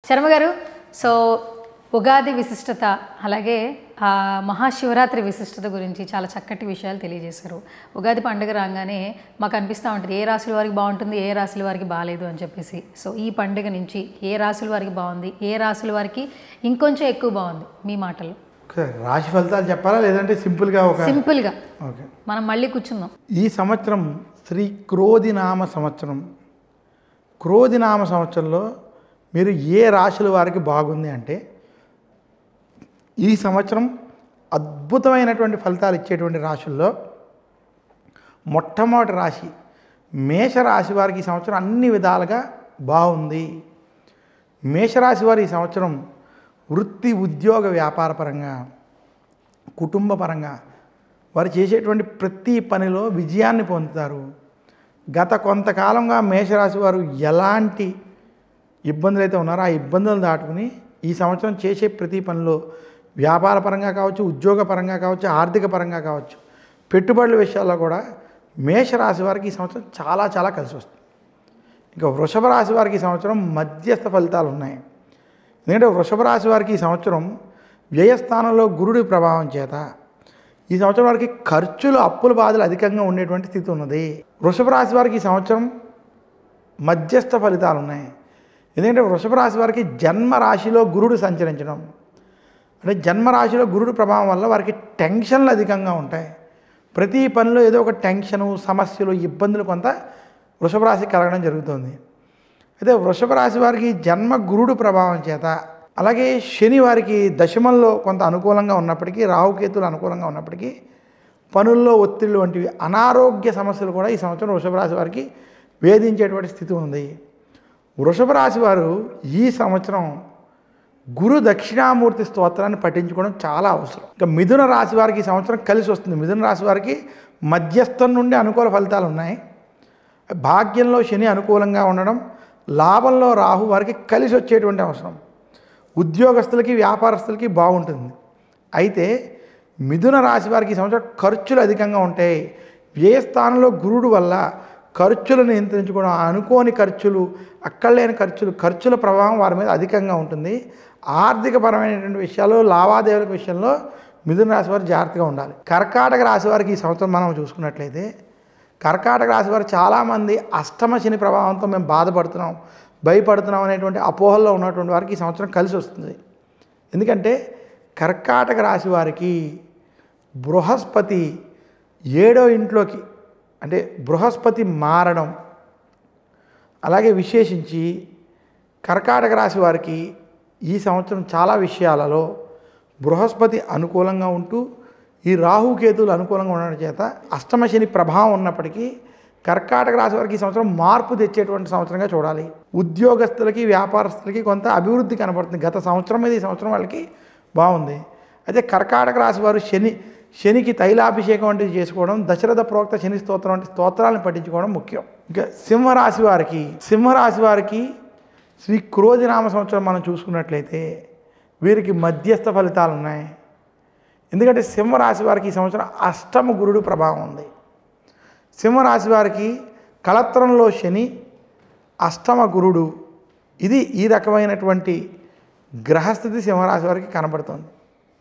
శర్మ గారు సో ఉగాది విశిష్టత అలాగే ఆ, మహాశివరాత్రి విశిష్టత గురించి చాలా చక్కటి విషయాలు తెలియజేశారు ఉగాది పండుగ రాగానే మాకు అనిపిస్తూ ఉంటుంది ఏ రాశుల వారికి బాగుంటుంది ఏ రాశుల వారికి బాగాలేదు అని చెప్పేసి సో ఈ పండుగ నుంచి ఏ రాశుల వారికి బాగుంది ఏ రాశుల వారికి ఇంకొంచెం ఎక్కువ బాగుంది మీ మాటల్లో ఒకసారి రాశి ఫలితాలు చెప్పాలా లేదంటే సింపుల్గా ఒక సింపుల్గా ఓకే మనం మళ్ళీ కూర్చుందాం ఈ సంవత్సరం శ్రీ క్రోధినామ సంవత్సరం క్రోధినామ సంవత్సరంలో మీరు ఏ రాశుల వారికి బాగుంది అంటే ఈ సంవత్సరం అద్భుతమైనటువంటి ఫలితాలు ఇచ్చేటువంటి రాశుల్లో మొట్టమొదటి రాశి మేషరాశి వారికి ఈ సంవత్సరం అన్ని విధాలుగా బాగుంది మేషరాశి వారు ఈ సంవత్సరం వృత్తి ఉద్యోగ వ్యాపార పరంగా కుటుంబ పరంగా వారు చేసేటువంటి ప్రతి పనిలో విజయాన్ని పొందుతారు గత కొంతకాలంగా మేషరాశి వారు ఎలాంటి ఇబ్బందులు అయితే ఉన్నారో ఆ ఇబ్బందులు దాటుకుని ఈ సంవత్సరం చేసే ప్రతి పనిలో వ్యాపార పరంగా కావచ్చు ఉద్యోగ పరంగా కావచ్చు ఆర్థిక పరంగా కావచ్చు పెట్టుబడుల విషయాల్లో కూడా మేషరాశి వారికి ఈ సంవత్సరం చాలా చాలా కలిసి వస్తుంది ఇంకా వృషభ రాశి వారికి ఈ సంవత్సరం మధ్యస్థ ఫలితాలు ఉన్నాయి ఎందుకంటే వృషభ రాశి వారికి ఈ సంవత్సరం వ్యయస్థానంలో గురుడి ప్రభావం చేత ఈ సంవత్సరం వారికి ఖర్చులు అప్పుల బాధలు అధికంగా ఉండేటువంటి స్థితి ఉన్నది వృషభ రాశి వారికి ఈ సంవత్సరం మధ్యస్థ ఫలితాలు ఉన్నాయి ఎందుకంటే వృషభ రాశి వారికి జన్మ రాశిలో గురుడు సంచరించడం అంటే జన్మ రాశిలో గురుడు ప్రభావం వల్ల వారికి టెన్షన్లు అధికంగా ఉంటాయి ప్రతి పనిలో ఏదో ఒక టెన్షను సమస్యలు ఇబ్బందులు కొంత వృషభ రాశి కలగడం జరుగుతుంది అయితే వృషభ రాశి వారికి జన్మ గురుడు ప్రభావం చేత అలాగే శని వారికి దశమంలో కొంత అనుకూలంగా ఉన్నప్పటికీ రాహుకేతులు అనుకూలంగా ఉన్నప్పటికీ పనుల్లో ఒత్తిళ్ళు వంటివి అనారోగ్య సమస్యలు కూడా ఈ సంవత్సరం వృషభ రాశి వారికి వేధించేటువంటి స్థితి ఉంది వృషభ రాశి వారు ఈ సంవత్సరం గురు దక్షిణామూర్తి స్తోత్రాన్ని పఠించుకోవడం చాలా అవసరం ఇంకా మిథున రాశి వారికి ఈ సంవత్సరం కలిసి వస్తుంది మిథున రాశి వారికి మధ్యస్థం నుండి అనుకూల ఫలితాలు ఉన్నాయి భాగ్యంలో శని అనుకూలంగా ఉండడం లాభంలో రాహు వారికి కలిసి వచ్చేటువంటి అవసరం ఉద్యోగస్తులకి వ్యాపారస్తులకి బాగుంటుంది అయితే మిథున రాశి వారికి ఈ సంవత్సరం ఖర్చులు అధికంగా ఉంటాయి వ్యయ స్థానంలో గురుడు వల్ల ఖర్చులను నియంత్రించుకోవడం అనుకోని ఖర్చులు అక్కడ లేని ఖర్చులు ఖర్చుల ప్రభావం వారి మీద అధికంగా ఉంటుంది ఆర్థికపరమైనటువంటి విషయాలు లావాదేవీల విషయంలో మిథున రాశి వారు జాగ్రత్తగా ఉండాలి కర్కాటక రాశి వారికి ఈ సంవత్సరం మనం చూసుకున్నట్లయితే కర్కాటక రాశి వారు చాలామంది అష్టమ శని ప్రభావంతో మేము బాధపడుతున్నాం భయపడుతున్నాం అనేటువంటి అపోహల్లో ఉన్నటువంటి వారికి ఈ సంవత్సరం కలిసి వస్తుంది ఎందుకంటే కర్కాటక రాశి వారికి బృహస్పతి ఏడో ఇంట్లోకి అంటే బృహస్పతి మారడం అలాగే విశేషించి కర్కాటక రాశి వారికి ఈ సంవత్సరం చాలా విషయాలలో బృహస్పతి అనుకూలంగా ఉంటూ ఈ రాహుకేతువులు అనుకూలంగా ఉండడం చేత అష్టమ శని ప్రభావం ఉన్నప్పటికీ కర్కాటక రాశి వారికి ఈ సంవత్సరం మార్పు తెచ్చేటువంటి సంవత్సరంగా చూడాలి ఉద్యోగస్తులకి వ్యాపారస్తులకి కొంత అభివృద్ధి కనబడుతుంది గత సంవత్సరం మీద ఈ సంవత్సరం వాళ్ళకి బాగుంది అయితే కర్కాటక రాశి వారు శని శనికి తైలాభిషేకం వంటివి చేసుకోవడం దశరథ ప్రోక్త శని స్తోత్రం వంటి స్తోత్రాలను పఠించుకోవడం ముఖ్యం ఇంకా సింహరాశి వారికి సింహరాశి వారికి శ్రీ క్రోధినామ సంవత్సరం మనం చూసుకున్నట్లయితే వీరికి మధ్యస్థ ఫలితాలు ఉన్నాయి ఎందుకంటే సింహరాశి వారికి ఈ సంవత్సరం అష్టమ గురుడు ప్రభావం ఉంది సింహరాశి వారికి కళత్రంలో శని అష్టమ గురుడు ఇది ఈ రకమైనటువంటి గ్రహస్థితి సింహరాశి వారికి కనబడుతుంది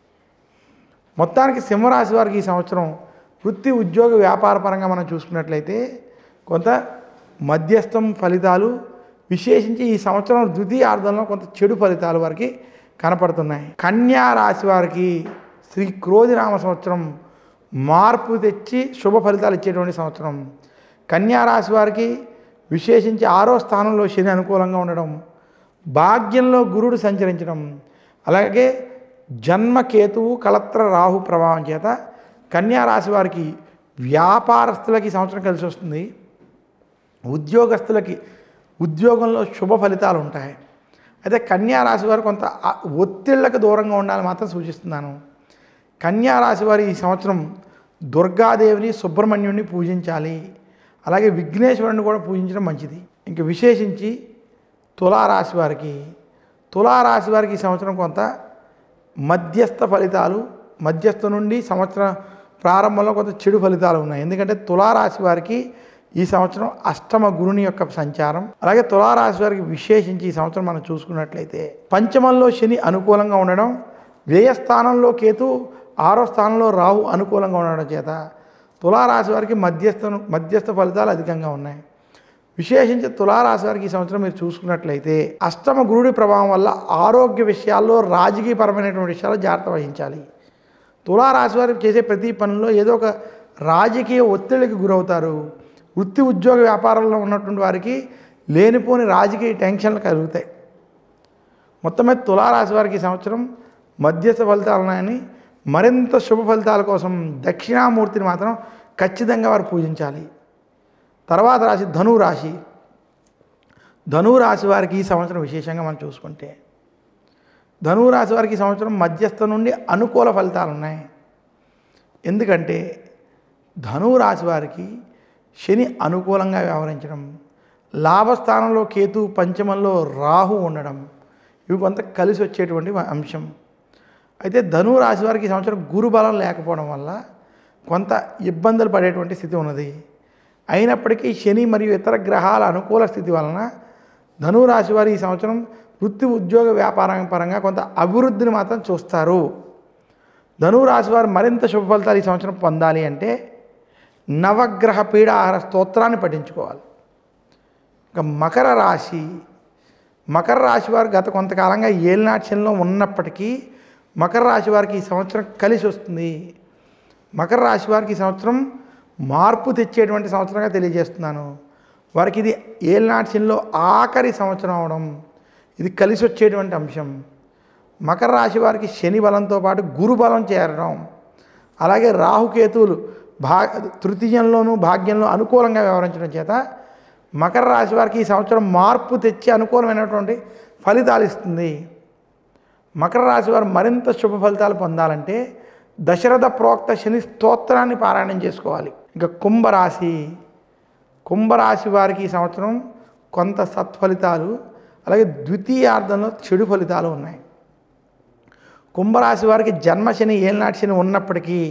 మొత్తానికి సింహరాశి వారికి ఈ సంవత్సరం వృత్తి ఉద్యోగ వ్యాపార పరంగా మనం చూసుకున్నట్లయితే కొంత మధ్యస్థం ఫలితాలు విశేషించి ఈ సంవత్సరం ద్వితీయార్థంలో కొంత చెడు ఫలితాలు వారికి కనపడుతున్నాయి కన్యా రాశి వారికి శ్రీ క్రోధినామ సంవత్సరం మార్పు తెచ్చి శుభ ఫలితాలు ఇచ్చేటువంటి సంవత్సరం కన్యా రాశి వారికి విశేషించి ఆరో స్థానంలో శని అనుకూలంగా ఉండడం భాగ్యంలో గురుడు సంచరించడం అలాగే జన్మకేతువు కలత్ర రాహు ప్రభావం చేత కన్యా రాశి వారికి వ్యాపారస్తులకి ఈ సంవత్సరం కలిసి వస్తుంది ఉద్యోగస్తులకి ఉద్యోగంలో శుభ ఫలితాలు ఉంటాయి అయితే కన్యా రాశి వారు కొంత ఆ ఒత్తిళ్లకు దూరంగా ఉండాలని మాత్రం సూచిస్తున్నాను కన్యా రాశి వారు ఈ సంవత్సరం దుర్గాదేవిని సుబ్రహ్మణ్యుడిని పూజించాలి అలాగే విఘ్నేశ్వరుని కూడా పూజించడం మంచిది ఇంక విశేషించి తులారాశి వారికి తులారాశి వారికి ఈ సంవత్సరం కొంత మధ్యస్థ ఫలితాలు మధ్యస్థ నుండి సంవత్సరం ప్రారంభంలో కొంత చెడు ఫలితాలు ఉన్నాయి ఎందుకంటే తులారాశి వారికి ఈ సంవత్సరం అష్టమ గురుని యొక్క సంచారం అలాగే తులారాశి వారికి విశేషించి ఈ సంవత్సరం మనం చూసుకున్నట్లయితే పంచమంలో శని అనుకూలంగా ఉండడం వ్యయ స్థానంలో కేతు ఆరో స్థానంలో రాహు అనుకూలంగా ఉండడం చేత తులారాశి వారికి మధ్యస్థ మధ్యస్థ ఫలితాలు అధికంగా ఉన్నాయి విశేషించి తులారాశి వారికి ఈ సంవత్సరం మీరు చూసుకున్నట్లయితే అష్టమ గురుడి ప్రభావం వల్ల ఆరోగ్య విషయాల్లో రాజకీయపరమైనటువంటి విషయాల్లో జాగ్రత్త వహించాలి తులారాశి వారు చేసే ప్రతి పనిలో ఏదో ఒక రాజకీయ ఒత్తిడికి గురవుతారు వృత్తి ఉద్యోగ వ్యాపారంలో ఉన్నటువంటి వారికి లేనిపోని రాజకీయ టెన్షన్లు కలుగుతాయి మొత్తం మీద తులారాశి వారికి ఈ సంవత్సరం మధ్యస్థ ఫలితాలు ఉన్నాయని మరింత శుభ ఫలితాల కోసం దక్షిణామూర్తిని మాత్రం ఖచ్చితంగా వారు పూజించాలి తర్వాత రాశి ధనువు రాశి ధనువు రాశి వారికి ఈ సంవత్సరం విశేషంగా మనం చూసుకుంటే ధనువు రాశి వారికి ఈ సంవత్సరం మధ్యస్థ నుండి అనుకూల ఫలితాలు ఉన్నాయి ఎందుకంటే ధనువు రాశి వారికి శని అనుకూలంగా వ్యవహరించడం లాభస్థానంలో కేతు పంచమంలో రాహు ఉండడం ఇవి కొంత కలిసి వచ్చేటువంటి అంశం అయితే ధనువు రాశి వారికి ఈ సంవత్సరం గురు బలం లేకపోవడం వల్ల కొంత ఇబ్బందులు పడేటువంటి స్థితి ఉన్నది అయినప్పటికీ శని మరియు ఇతర గ్రహాల అనుకూల స్థితి వలన ధనువు రాశి వారు ఈ సంవత్సరం వృత్తి ఉద్యోగ వ్యాపారం పరంగా కొంత అభివృద్ధిని మాత్రం చూస్తారు ధనువు రాశి వారు మరింత శుభ ఫలితాలు ఈ సంవత్సరం పొందాలి అంటే నవగ్రహ పీడాహార స్తోత్రాన్ని పఠించుకోవాలి ఇక మకర రాశి మకర రాశి వారు గత కొంతకాలంగా ఏలినాట్యంలో ఉన్నప్పటికీ మకర రాశి వారికి ఈ సంవత్సరం కలిసి వస్తుంది మకర రాశి వారికి ఈ సంవత్సరం మార్పు తెచ్చేటువంటి సంవత్సరంగా తెలియజేస్తున్నాను వారికి ఇది ఏలినాట్యంలో ఆఖరి సంవత్సరం అవడం ఇది కలిసి వచ్చేటువంటి అంశం మకర రాశి వారికి శని బలంతో పాటు గురు బలం చేరడం అలాగే రాహుకేతువులు భా తృతీయంలోనూ భాగ్యంలో అనుకూలంగా వ్యవహరించడం చేత మకర రాశి వారికి ఈ సంవత్సరం మార్పు తెచ్చి అనుకూలమైనటువంటి ఫలితాలు ఇస్తుంది మకర రాశి వారు మరింత శుభ ఫలితాలు పొందాలంటే దశరథ ప్రోక్త శని స్తోత్రాన్ని పారాయణం చేసుకోవాలి ఇంకా కుంభరాశి కుంభరాశి వారికి ఈ సంవత్సరం కొంత సత్ఫలితాలు అలాగే ద్వితీయార్థంలో చెడు ఫలితాలు ఉన్నాయి కుంభరాశి వారికి జన్మశని ఏలినాటి శని ఉన్నప్పటికీ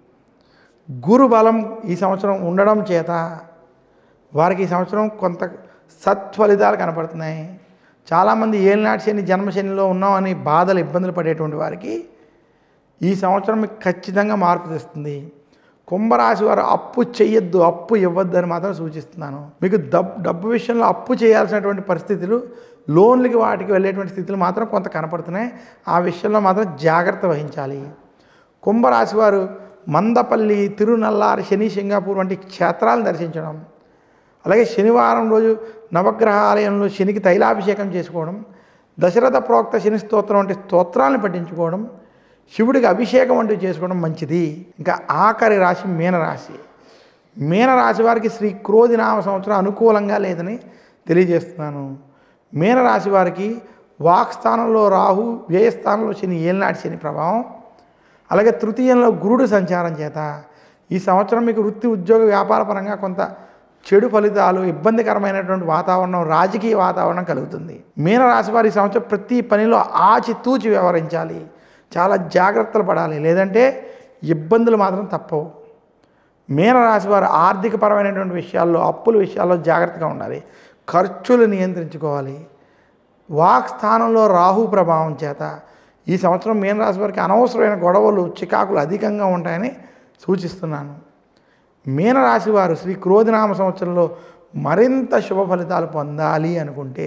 గురు బలం ఈ సంవత్సరం ఉండడం చేత వారికి ఈ సంవత్సరం కొంత సత్ఫలితాలు కనపడుతున్నాయి చాలామంది ఏలినాటి శని జన్మశనిలో ఉన్నామని బాధలు ఇబ్బందులు పడేటువంటి వారికి ఈ సంవత్సరం మీకు ఖచ్చితంగా మార్పు తెస్తుంది కుంభరాశి వారు అప్పు చెయ్యొద్దు అప్పు ఇవ్వద్దు అని మాత్రం సూచిస్తున్నాను మీకు డబ్బు డబ్బు విషయంలో అప్పు చేయాల్సినటువంటి పరిస్థితులు లోన్లకి వాటికి వెళ్ళేటువంటి స్థితులు మాత్రం కొంత కనపడుతున్నాయి ఆ విషయంలో మాత్రం జాగ్రత్త వహించాలి కుంభరాశి వారు మందపల్లి తిరునల్లారి శని సింగాపూర్ వంటి క్షేత్రాలను దర్శించడం అలాగే శనివారం రోజు నవగ్రహ ఆలయంలో శనికి తైలాభిషేకం చేసుకోవడం దశరథ ప్రోక్త శని స్తోత్రం వంటి స్తోత్రాలను పఠించుకోవడం శివుడికి అభిషేకం వంటివి చేసుకోవడం మంచిది ఇంకా ఆఖరి రాశి మీనరాశి మీనరాశి వారికి శ్రీ క్రోధి నామ సంవత్సరం అనుకూలంగా లేదని తెలియజేస్తున్నాను మీనరాశి వారికి వాక్ స్థానంలో రాహు వ్యయస్థానంలో శని ఏలినాటి శని ప్రభావం అలాగే తృతీయంలో గురుడు సంచారం చేత ఈ సంవత్సరం మీకు వృత్తి ఉద్యోగ వ్యాపార పరంగా కొంత చెడు ఫలితాలు ఇబ్బందికరమైనటువంటి వాతావరణం రాజకీయ వాతావరణం కలుగుతుంది మీనరాశి వారి ఈ సంవత్సరం ప్రతి పనిలో ఆచితూచి వ్యవహరించాలి చాలా జాగ్రత్తలు పడాలి లేదంటే ఇబ్బందులు మాత్రం తప్పవు మీనరాశి వారు ఆర్థికపరమైనటువంటి విషయాల్లో అప్పుల విషయాల్లో జాగ్రత్తగా ఉండాలి ఖర్చులు నియంత్రించుకోవాలి వాక్ స్థానంలో రాహు ప్రభావం చేత ఈ సంవత్సరం మీనరాశి వారికి అనవసరమైన గొడవలు చికాకులు అధికంగా ఉంటాయని సూచిస్తున్నాను మీనరాశి వారు శ్రీ క్రోధినామ సంవత్సరంలో మరింత శుభ ఫలితాలు పొందాలి అనుకుంటే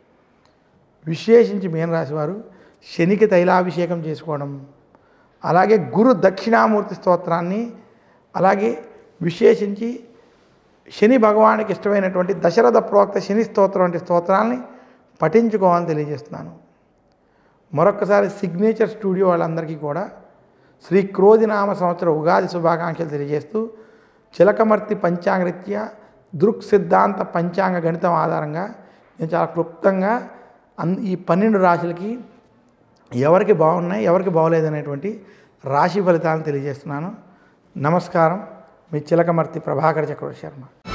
విశేషించి మీనరాశి వారు శనికి తైలాభిషేకం చేసుకోవడం అలాగే గురు దక్షిణామూర్తి స్తోత్రాన్ని అలాగే విశేషించి శని భగవానికి ఇష్టమైనటువంటి దశరథ ప్రోక్త శని స్తోత్రం వంటి స్తోత్రాల్ని పఠించుకోవాలని తెలియజేస్తున్నాను మరొకసారి సిగ్నేచర్ స్టూడియో వాళ్ళందరికీ కూడా శ్రీ క్రోధినామ సంవత్సర ఉగాది శుభాకాంక్షలు తెలియజేస్తూ చిలకమర్తి పంచాంగరీత్యా దృక్ సిద్ధాంత పంచాంగ గణితం ఆధారంగా నేను చాలా క్లుప్తంగా అన్ ఈ పన్నెండు రాశులకి ఎవరికి బాగున్నాయి ఎవరికి బాగోలేదు అనేటువంటి రాశి ఫలితాలను తెలియజేస్తున్నాను నమస్కారం మీ చిలకమర్తి ప్రభాకర్ చక్రవర్తి శర్మ